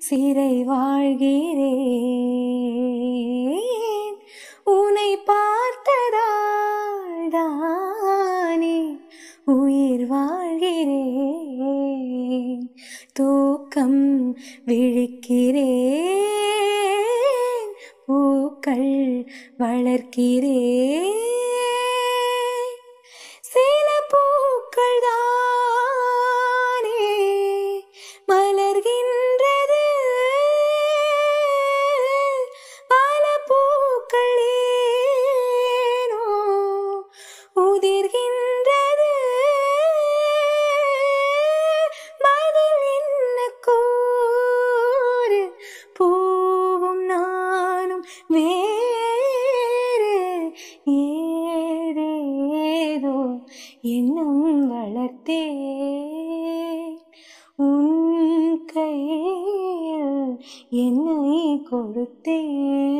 சிறை வாழ்கிறேன் உன்னை பார்த்ததால் தானே உயிர் வாழ்கிறேன் தூக்கம் விழிக்கிறேன் பூக்கள் வளர்க்கிறேன் சில பூக்கள் தானே மலர்கின்றது பல பூக்கள் ஏனோ உதிர்கின்றது பதில் என்ன கூறு பூவும் நானும் வேறு ஏதேதோ எண்ணம் வளர்த்தேன் உன் கையில் என்னை கொடுத்தேன்